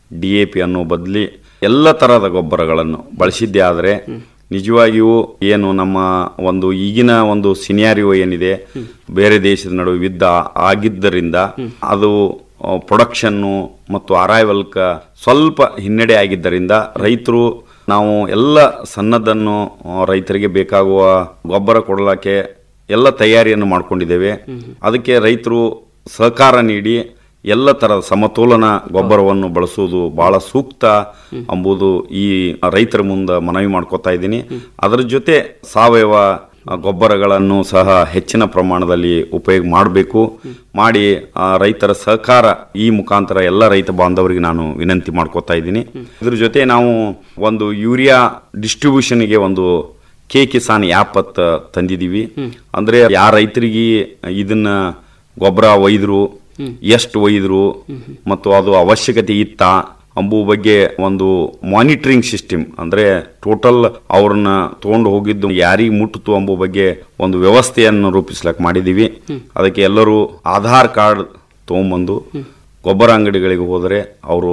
D A P ಅನ್ನೋ ಬದಲಿ ಎಲ್ಲ ಥರದ ಗೊಬ್ಬರಗಳನ್ನು ಬಳಸಿದ್ದೇ ಆದರೆ ನಿಜವಾಗಿಯೂ ಏನು ನಮ್ಮ ಒಂದು ಈಗಿನ ಒಂದು ಸಿನಿಯಾರಿಯೋ ಏನಿದೆ ಬೇರೆ ದೇಶದ ನಡುವೆ ಯುದ್ಧ ಆಗಿದ್ದರಿಂದ ಅದು ಪ್ರೊಡಕ್ಷನ್ನು ಮತ್ತು ಅರೈವಲ್ಕ ಸ್ವಲ್ಪ ಹಿನ್ನಡೆ ಆಗಿದ್ದರಿಂದ ರೈತರು ನಾವು ಎಲ್ಲ ಸಣ್ಣದನ್ನು ಆ, ರೈತರಿಗೆ ಬೇಕಾಗುವ ಗೊಬ್ಬರ ಕೊಡಲಿಕ್ಕೆ ಎಲ್ಲ ತಯಾರಿಯನ್ನು ಮಾಡ್ಕೊಂಡಿದ್ದೇವೆ ಅದಕ್ಕೆ ರೈತರು ಸಹಕಾರ ನೀಡಿ ಎಲ್ಲ ಥರದ ಸಮತೋಲನ ಗೊಬ್ಬರವನ್ನು ಬಳಸುವುದು ಬಹಳ ಸೂಕ್ತ ಎಂಬುದು ಈ ರೈತರ ಮುಂದೆ ಮನವಿ ಮಾಡ್ಕೋತಾ ಇದ್ದೀನಿ ಅದರ ಜೊತೆ ಸಾವಯವ ಆ, ಗೊಬ್ಬರಗಳನ್ನು ಸಹ ಹೆಚ್ಚಿನ ಪ್ರಮಾಣದಲ್ಲಿ ಉಪಯೋಗ ಮಾಡಬೇಕು ಮಾಡಿ ಆ, ರೈತರ ಸಹಕಾರ ಈ ಮುಖಾಂತರ ಎಲ್ಲ ರೈತ ಬಾಂಧವರಿಗೆ ನಾನು ವಿನಂತಿ ಮಾಡ್ಕೋತಾ ಇದ್ದೀನಿ ಇದ್ರ ಜೊತೆ ನಾವು ಒಂದು ಯೂರಿಯಾ ಡಿಸ್ಟ್ರಿಬ್ಯೂಷನ್ಗೆ ಒಂದು ಕೆ ಕಿಸಾನ್ ಆ್ಯಪ್ ಅಂತ ತಂದಿದ್ದೀವಿ ಅಂದ್ರೆ ಯಾರ ರೈತರಿಗೆ ಇದನ್ನ ಗೊಬ್ಬರ ಒಯ್ದ್ರು ಎಷ್ಟು ಒಯ್ದ್ರು ಮತ್ತು ಅದು ಅವಶ್ಯಕತೆ ಇತ್ತ ಅಂಬು ಬಗ್ಗೆ ಒಂದು ಮಾನಿಟರಿಂಗ್ ಸಿಸ್ಟಮ್ ಅಂದ್ರೆ ಟೋಟಲ್ ಅವ್ರನ್ನ ತಗೊಂಡು ಹೋಗಿದ್ದು ಯಾರಿಗೆ ಮುಟ್ಟಿತು ಅಂಬು ಬಗ್ಗೆ ಒಂದು ವ್ಯವಸ್ಥೆಯನ್ನು ರೂಪಿಸ್ಲಕ್ ಮಾಡಿದೀವಿ ಅದಕ್ಕೆ ಎಲ್ಲರೂ ಆಧಾರ್ ಕಾರ್ಡ್ ತಗೊಂಬಂದು ಗೊಬ್ಬರ ಅಂಗಡಿಗಳಿಗೆ ಹೋದರೆ ಅವರು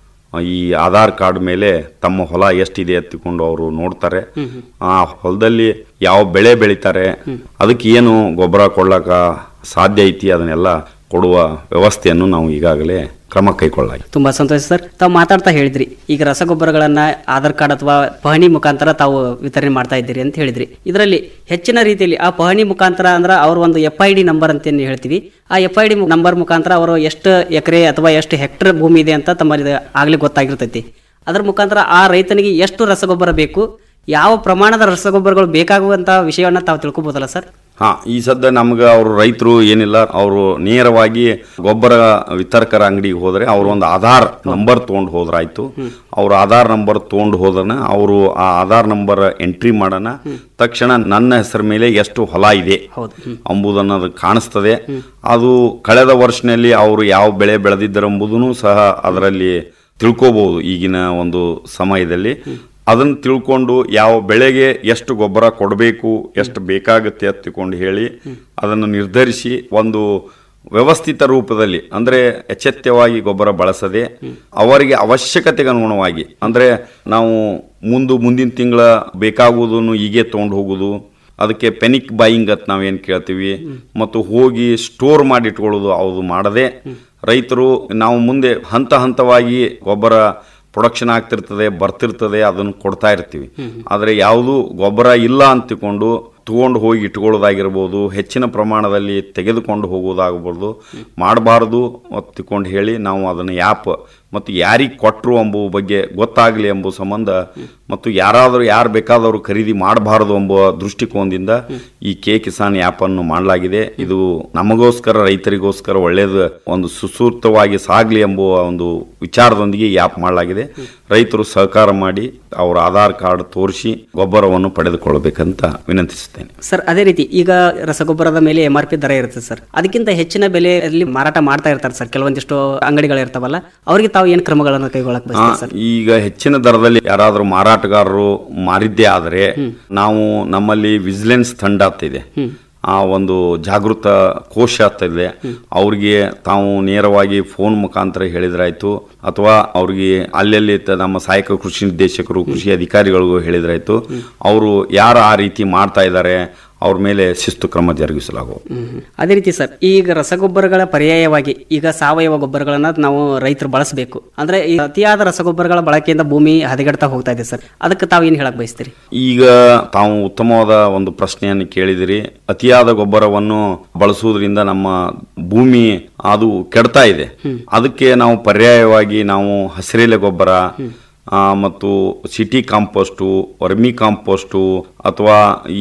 ಈ ಆಧಾರ್ ಕಾರ್ಡ್ ಮೇಲೆ ತಮ್ಮ ಹೊಲ ಎಷ್ಟಿದೆ ಎತ್ತಿಕೊಂಡು ಅವರು ನೋಡ್ತಾರೆ ಆ ಹೊಲದಲ್ಲಿ ಯಾವ ಬೆಳೆ ಬೆಳಿತಾರೆ ಅದಕ್ಕೆ ಏನು ಗೊಬ್ಬರ ಕೊಡ್ಲಕ್ಕ ಸಾಧ್ಯ ಐತಿ ಅದನ್ನೆಲ್ಲ ಕೊಡುವ ವ್ಯವಸ್ಥೆಯನ್ನು ನಾವು ಈಗಾಗಲೇ ಕ್ರಮ ಕೈಗೊಳ್ಳಲಾಗಿದೆ ತುಂಬಾ ಸಂತೋಷ ಸರ್ ತಾವು ಮಾತಾಡ್ತಾ ಹೇಳಿದ್ರಿ ಈಗ ರಸಗೊಬ್ಬರಗಳನ್ನ ಆಧಾರ್ ಕಾರ್ಡ್ ಅಥವಾ ಪಹಣಿ ಮುಖಾಂತರ ತಾವು ವಿತರಣೆ ಮಾಡ್ತಾ ಇದ್ದೀರಿ ಅಂತ ಹೇಳಿದ್ರಿ ಇದರಲ್ಲಿ ಹೆಚ್ಚಿನ ರೀತಿಯಲ್ಲಿ ಆ ಪಹಣಿ ಮುಖಾಂತರ ಅಂದ್ರೆ ಅವ್ರ ಒಂದು ಎಫ್ ಐ ಡಿ ನಂಬರ್ ಅಂತ ಏನ್ ಹೇಳ್ತೀವಿ ಆ ಎಫ್ ಐ ಡಿ ನಂಬರ್ ಮುಖಾಂತರ ಅವರು ಎಷ್ಟು ಎಕರೆ ಅಥವಾ ಎಷ್ಟು ಹೆಕ್ಟರ್ ಭೂಮಿ ಇದೆ ಅಂತ ತಮ್ಮಲ್ಲಿ ಆಗ್ಲೇ ಗೊತ್ತಾಗಿರ್ತೈತಿ ಅದ್ರ ಮುಖಾಂತರ ಆ ರೈತನಿಗೆ ಎಷ್ಟು ರಸಗೊಬ್ಬರ ಬೇಕು ಯಾವ ಪ್ರಮಾಣದ ರಸಗೊಬ್ಬರಗಳು ಬೇಕಾಗುವಂತ ವಿಷಯವನ್ನ ತಾವು ತಿಳ್ಕೊಬೋದಲ್ಲ ಸರ್ ಹಾ ಈ ಸದ್ಯ ನಮ್ಗೆ ಅವರು ರೈತರು ಏನಿಲ್ಲ ಅವರು ನೇರವಾಗಿ ಗೊಬ್ಬರ ವಿತರಕರ ಅಂಗಡಿಗೆ ಹೋದ್ರೆ ಅವರು ಒಂದು ಆಧಾರ್ ನಂಬರ್ ತಗೊಂಡು ಹೋದ್ರಾಯ್ತು ಅವ್ರ ಆಧಾರ್ ನಂಬರ್ ತಗೊಂಡು ಹೋದನ ಅವರು ಆ ಆಧಾರ್ ನಂಬರ್ ಎಂಟ್ರಿ ಮಾಡೋಣ ತಕ್ಷಣ ನನ್ನ ಹೆಸರ ಮೇಲೆ ಎಷ್ಟು ಹೊಲ ಇದೆ ಎಂಬುದನ್ನು ಅದು ಕಾಣಿಸ್ತದೆ ಅದು ಕಳೆದ ವರ್ಷನಲ್ಲಿ ಅವರು ಯಾವ ಬೆಳೆ ಬೆಳೆದಿದ್ದರೆಂಬುದನ್ನು ಸಹ ಅದರಲ್ಲಿ ತಿಳ್ಕೋಬಹುದು ಈಗಿನ ಒಂದು ಸಮಯದಲ್ಲಿ ಅದನ್ನು ತಿಳ್ಕೊಂಡು ಯಾವ ಬೆಳೆಗೆ ಎಷ್ಟು ಗೊಬ್ಬರ ಕೊಡಬೇಕು ಎಷ್ಟು ಬೇಕಾಗುತ್ತೆ ಅಂತ ತಿಳ್ಕೊಂಡು ಹೇಳಿ ಅದನ್ನು ನಿರ್ಧರಿಸಿ ಒಂದು ವ್ಯವಸ್ಥಿತ ರೂಪದಲ್ಲಿ ಅಂದ್ರೆ ಎಚ್ಚೆತ್ತವಾಗಿ ಗೊಬ್ಬರ ಬಳಸದೆ ಅವರಿಗೆ ಅವಶ್ಯಕತೆಗೆ ಅನುಗುಣವಾಗಿ ಅಂದ್ರೆ ನಾವು ಮುಂದು ಮುಂದಿನ ತಿಂಗಳ ಬೇಕಾಗುವುದನ್ನು ಹೀಗೆ ತಗೊಂಡು ಹೋಗುದು ಅದಕ್ಕೆ ಪೆನಿಕ್ ಬಾಯಿಂಗ್ ಅಂತ ನಾವೇನು ಕೇಳ್ತೀವಿ ಮತ್ತು ಹೋಗಿ ಸ್ಟೋರ್ ಮಾಡಿ ಇಟ್ಕೊಳ್ಳೋದು ಅದು ಮಾಡದೆ ರೈತರು ನಾವು ಮುಂದೆ ಹಂತ ಹಂತವಾಗಿ ಗೊಬ್ಬರ ಪ್ರೊಡಕ್ಷನ್ ಆಗ್ತಿರ್ತದೆ ಬರ್ತಿರ್ತದೆ ಅದನ್ನು ಕೊಡ್ತಾ ಇರ್ತೀವಿ ಆದರೆ ಯಾವುದು ಗೊಬ್ಬರ ಇಲ್ಲ ಅಂತ ತಿಳ್ಕೊಂಡು ತಗೊಂಡು ಹೋಗಿ ಇಟ್ಕೊಳ್ಳೋದಾಗಿರ್ಬೋದು ಹೆಚ್ಚಿನ ಪ್ರಮಾಣದಲ್ಲಿ ತೆಗೆದುಕೊಂಡು ಹೋಗೋದಾಗಬಹುದು ಮಾಡಬಾರ್ದು ಅಂತ ತಿಳ್ಕೊಂಡು ಹೇಳಿ ನಾವು ಅದನ್ನು ಯಾಪ್ ಮತ್ತು ಯಾರಿಗೆ ಕೊಟ್ಟರು ಎಂಬುವ ಬಗ್ಗೆ ಗೊತ್ತಾಗಲಿ ಎಂಬುವ ಸಂಬಂಧ ಮತ್ತು ಯಾರಾದರೂ ಯಾರು ಬೇಕಾದವರು ಖರೀದಿ ಮಾಡಬಾರದು ಎಂಬುವ ದೃಷ್ಟಿಕೋನದಿಂದ ಈ ಕೆ ಕಿಸಾನ್ ಆ್ಯಪನ್ನು ಮಾಡಲಾಗಿದೆ ಇದು ನಮಗೋಸ್ಕರ ರೈತರಿಗೋಸ್ಕರ ಒಳ್ಳೆಯದು ಒಂದು ಸುಸೂರ್ತವಾಗಿ ಸಾಗಲಿ ಎಂಬುವ ಒಂದು ವಿಚಾರದೊಂದಿಗೆ ಈ ಆ್ಯಪ್ ಮಾಡಲಾಗಿದೆ ರೈತರು ಸಹಕಾರ ಮಾಡಿ ಅವರ ಆಧಾರ್ ಕಾರ್ಡ್ ತೋರಿಸಿ ಗೊಬ್ಬರವನ್ನು ಪಡೆದುಕೊಳ್ಳಬೇಕಂತ ವಿನಂತಿಸುತ್ತೇನೆ ಸರ್ ಅದೇ ರೀತಿ ಈಗ ರಸಗೊಬ್ಬರದ ಮೇಲೆ ಎಂ ಆರ್ ಪಿ ದರ ಇರುತ್ತೆ ಸರ್ ಅದಕ್ಕಿಂತ ಹೆಚ್ಚಿನ ಬೆಲೆಯಲ್ಲಿ ಮಾರಾಟ ಮಾಡ್ತಾ ಇರ್ತಾರೆ ಸರ್ ಕೆಲವೊಂದಿಷ್ಟು ಅಂಗಡಿಗಳು ಇರ್ತಾವಲ್ಲ ಅವರಿಗೆ ತಾವು ಏನು ಕ್ರಮಗಳನ್ನು ಕೈಗೊಳ್ಳಕ್ ಆ, ಬಯಸ್ತೀರಿ ಸರ್ ಈಗ ಹೆಚ್ಚಿನ ದರದಲ್ಲಿ ಯಾರಾದರೂ ಮಾರಾಟಗಾರರು ಮಾರಿದ್ದೇ ಆದರೆ ನಾವು ನಮ್ಮಲ್ಲಿ ವಿಜಿಲೆನ್ಸ್ ತಂಡ ಅಂತ ಇದೆ ಆ ಒಂದು ಜಾಗೃತ ಕೋಶ ಅಂತ ಇದೆ ಅವ್ರಿಗೆ ತಾವು ನೇರವಾಗಿ ಫೋನ್ ಮುಖಾಂತರ ಹೇಳಿದ್ರಾಯ್ತು ಅಥವಾ ಅವ್ರಿಗೆ ಅಲ್ಲಲ್ಲಿ ತ- ನಮ್ಮ ಸಹಾಯಕ ಕೃಷಿ ನಿರ್ದೇಶಕರು ಕೃಷಿ ಅಧಿಕಾರಿಗಳಿಗೂ ಹೇಳಿದ್ರಾಯ್ತು ಅವರು ಯಾರು ಆ ರೀತಿ ಮಾಡ್ತಾ ಇದ್ದಾರೆ ಅವ್ರ ಮೇಲೆ ಶಿಸ್ತು ಕ್ರಮ ಜರುಗಿಸಲಾಗುವುದು ಹ್ಮ್. ಅದೇ ರೀತಿ ಸರ್ ಈಗ ರಸಗೊಬ್ಬರಗಳ ಪರ್ಯಾಯವಾಗಿ ಈಗ ಸಾವಯವ ಗೊಬ್ಬರಗಳನ್ನ ನಾವು ರೈತರು ಬಳಸಬೇಕು ಅಂದ್ರೆ ಈ ಅತಿಯಾದ ರಸಗೊಬ್ಬರಗಳ ಬಳಕೆಯಿಂದ ಭೂಮಿ ಹದಗೆಡ್ತಾ ಹೋಗ್ತಾ ಇದೆ ಸರ್ ಅದಕ್ಕೆ ತಾವು ಏನು ಹೇಳಕ್ ಬಯಸ್ತೀರಿ ಈಗ ತಾವು ಉತ್ತಮವಾದ ಒಂದು ಪ್ರಶ್ನೆಯನ್ನು ಕೇಳಿದಿರಿ ಅತಿಯಾದ ಗೊಬ್ಬರವನ್ನು ಬಳಸುವುದರಿಂದ ನಮ್ಮ ಭೂಮಿ ಅದು ಕೆಡ್ತಾ ಇದೆ ಅದಕ್ಕೆ ನಾವು ಪರ್ಯಾಯವಾಗಿ ನಾವು ಹಸಿರೆಲೆ ಗೊಬ್ಬರ ಆ, ಮತ್ತು ಸಿಟಿ ಕಾಂಪೋಸ್ಟು ವರ್ಮಿ ಕಾಂಪೋಸ್ಟು ಅಥವಾ ಈ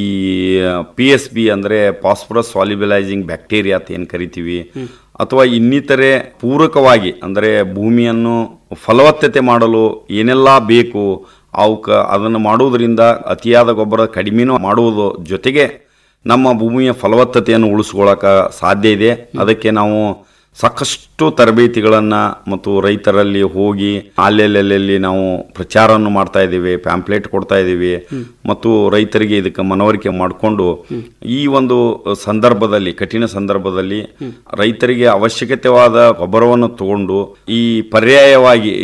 ಪಿ ಎಸ್ ಬಿ ಅಂದರೆ ಫಾಸ್ಫರಸ್ ಸಾಲಿಬಲೈಸಿಂಗ್ ಬ್ಯಾಕ್ಟೀರಿಯಾ ಅಂತ ಏನು ಕರಿತೀವಿ ಅಥವಾ ಇನ್ನಿತರೆ ಪೂರಕವಾಗಿ ಅಂದರೆ ಭೂಮಿಯನ್ನು ಫಲವತ್ತತೆ ಮಾಡಲು ಏನೆಲ್ಲ ಬೇಕು ಅವಕ್ಕ ಅದನ್ನು ಮಾಡುವುದರಿಂದ ಅತಿಯಾದ ಗೊಬ್ಬರ ಕಡಿಮೆನೂ ಮಾಡುವುದು ಜೊತೆಗೆ ನಮ್ಮ ಭೂಮಿಯ ಫಲವತ್ತತೆಯನ್ನು ಉಳಿಸ್ಕೊಳ್ಳೋಕೆ ಸಾಧ್ಯ ಇದೆ ಅದಕ್ಕೆ ನಾವು ಸಾಕಷ್ಟು ತರಬೇತಿಗಳನ್ನು ಮತ್ತು ರೈತರಲ್ಲಿ ಹೋಗಿ ಅಲ್ಲೆಲ್ಲೆಲ್ಲಿ ನಾವು ಪ್ರಚಾರವನ್ನು ಮಾಡ್ತಾ ಇದ್ದೀವಿ ಪ್ಯಾಂಪ್ಲೆಟ್ ಕೊಡ್ತಾ ಇದ್ದೀವಿ ಮತ್ತು ರೈತರಿಗೆ ಇದಕ್ಕೆ ಮನವರಿಕೆ ಮಾಡಿಕೊಂಡು ಈ ಒಂದು ಸಂದರ್ಭದಲ್ಲಿ ಕಠಿಣ ಸಂದರ್ಭದಲ್ಲಿ ರೈತರಿಗೆ ಅವಶ್ಯಕತೆವಾದ ಗೊಬ್ಬರವನ್ನು ತಗೊಂಡು ಈ ಪರ್ಯಾಯವಾಗಿ